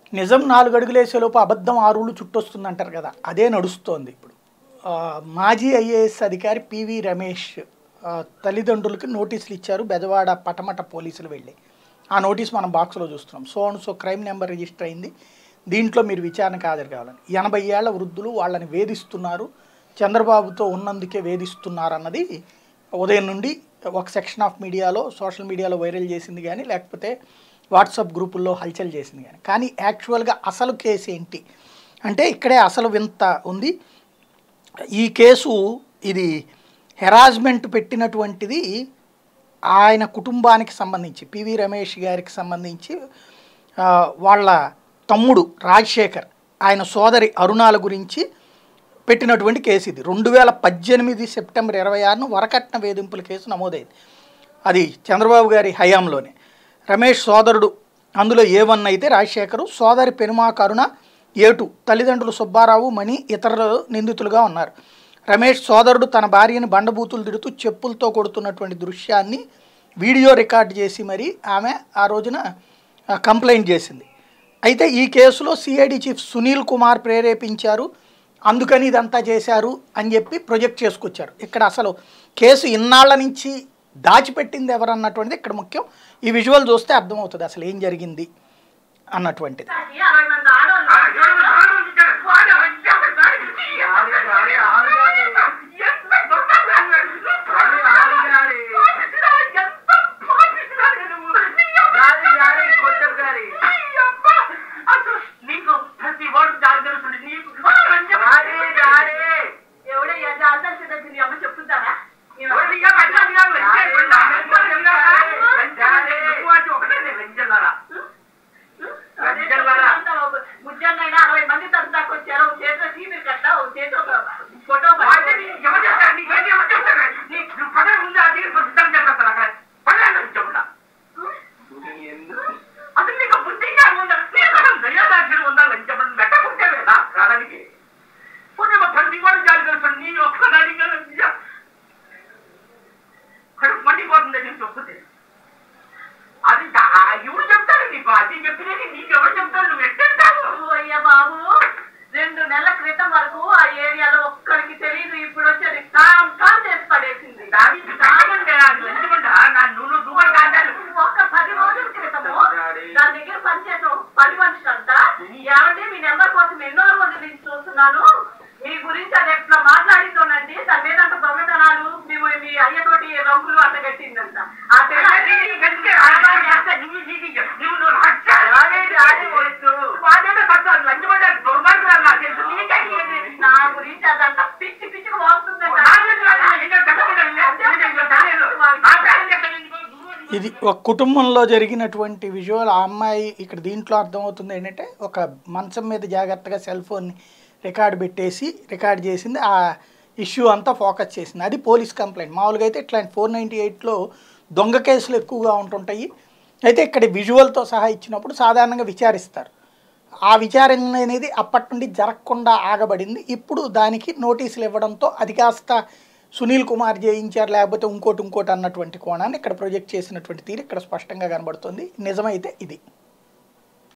నిజం నాలుగు అడుగులేసేలోపు అబద్ధం ఆరులు చుట్టొస్తుంది అంటారు కదా అదే నడుస్తోంది ఇప్పుడు ఆ, మాజీ ఐఏఎస్ అధికారి పివి రమేష్ ఆ, తల్లిదండ్రులకి నోటీసులు ఇచ్చారు బెజవాడ పటమట పోలీసులు వెళ్ళి ఆ నోటీస్ మనం బాక్స్లో చూస్తున్నాం so and so crime number register అయింది దీంట్లో మీరు విచారణకు హాజరు కావాలని ఎనభై ఏళ్ల వృద్ధులు వాళ్ళని వేధిస్తున్నారు చంద్రబాబుతో ఉన్నందుకే వేధిస్తున్నారు అన్నది ఉదయం నుండి ఒక సెక్షన్ ఆఫ్ మీడియాలో సోషల్ మీడియాలో వైరల్ చేసింది కానీ లేకపోతే వాట్సాప్ గ్రూపుల్లో హల్చల్ చేసింది కానీ కానీ యాక్చువల్గా అసలు కేసు ఏంటి అంటే ఇక్కడే అసలు వింత ఉంది ఈ కేసు ఇది హెరాస్మెంట్ పెట్టినటువంటిది ఆయన కుటుంబానికి సంబంధించి పివి రమేష్ గారికి సంబంధించి ఆ, వాళ్ళ తమ్ముడు రాజశేఖర్ ఆయన సోదరి అరుణాల గురించి పెట్టినటువంటి కేసు ఇది రెండు వేల పద్దెనిమిది సెప్టెంబర్ ఇరవై ఆరును వరకట్న వేధింపుల కేసు నమోదైంది అది చంద్రబాబు గారి హయాంలోనే రమేష్ సోదరుడు అందులో ఏ వన్ అయితే రాజశేఖరు సోదరి పెనుమా కరుణ ఏటు తల్లిదండ్రులు సుబ్బారావు మణి ఇతరులు నిందితులుగా ఉన్నారు రమేష్ సోదరుడు తన భార్యని బండబూతులు తిడుతూ చెప్పులతో కొడుతున్నటువంటి దృశ్యాన్ని వీడియో రికార్డ్ చేసి మరి ఆమె ఆ రోజున ఆ, కంప్లైంట్ చేసింది అయితే ఈ కేసులో సిఐడి చీఫ్ సునీల్ కుమార్ ప్రేరేపించారు అందుకని ఇదంతా చేశారు అని చెప్పి ప్రొజెక్ట్ చేసుకొచ్చారు ఇక్కడ అసలు కేసు ఇన్నాళ్ల నుంచి దాచిపెట్టింది ఎవరన్నటువంటిది ఇక్కడ ముఖ్యం ఈ విజువల్ చూస్తే అర్థమవుతుంది అసలు ఏం జరిగింది అన్నటువంటిది అరవై మంది ఆడవాళ్ళు ఎవడయ్యా జాగ్రత్త దగ్గర అమ్మ చెప్తుంటారా ముజ్జన్నైనా అరవై మంది తను దాకా వచ్చారు ఒక చేతిలో టీవీ కట్ట ఒక చేతిలో ఒక ఫోటో అసలు నీకు బుద్ధిగా ఉందా నీకు దయాదాక్షిణ్యం ఉందా లంచం పెట్టకుంటే లేదా రావడానికి పోనీ మా ప్రతి వాడు జాలి కలుస్తాను నీ ఒక్కదానికి కడుపు మండిపోతుంది నేను చెప్తుంది అది దా- ఎవరు చెప్తారు నీకు అది చెప్పినది నీకు ఎవరు చెప్తారు నువ్వు ఎట్టంటావు అయ్యా బాబు రెండు నెలల క్రితం వరకు ఆ ఏరియాలో ఒక్కరికి తెలియదు ఇప్పుడు వచ్చేది కామ్ కామ్ చేసి పడేసింది దానికి కామంటే అది లంచమంట నా నువ్వు రూపాయలు కాంటాలు ఒక్క పది రోజుల క్రితము దాని దగ్గర పనిచేసే ఒక పని మనిషి అంట ఏమంటే మీ నెంబర్ కోసం ఎన్నో రోజుల నుంచి చూస్తున్నాను మీ గురించి అది ఎట్లా మాట్లాడిందోనండి దాని మీద అంత దొంగతనాలు మేము మీ అయ్యతోటి రంగులు అంత కట్టిందంట ఆ నా గురించి అదంతా పిచ్చి పిచ్చికి వాడుతుందంట ఇది ఒక కుటుంబంలో జరిగినటువంటి విజువల్ ఆ అమ్మాయి ఇక్కడ దీంట్లో అర్థమవుతుంది ఏంటంటే ఒక మంచం మీద జాగ్రత్తగా సెల్ ఫోన్ని రికార్డ్ పెట్టేసి రికార్డ్ చేసింది ఆ ఇష్యూ అంతా ఫోకస్ చేసింది అది పోలీస్ కంప్లైంట్ మామూలుగా అయితే ఇట్లాంటి ఫోర్ నైంటీ ఎయిట్లో దొంగ కేసులు ఎక్కువగా ఉంటుంటాయి అయితే ఇక్కడ విజువల్తో సహా ఇచ్చినప్పుడు సాధారణంగా విచారిస్తారు ఆ విచారణ అనేది అప్పటి నుండి జరగకుండా ఆగబడింది ఇప్పుడు దానికి నోటీసులు ఇవ్వడంతో అది కాస్త సునీల్ కుమార్ జయించారు లేకపోతే ఇంకోటి ఇంకోటి అన్నటువంటి కోణాన్ని ఇక్కడ ప్రొజెక్ట్ చేసినటువంటి తీరు ఇక్కడ స్పష్టంగా కనబడుతుంది నిజమైతే ఇది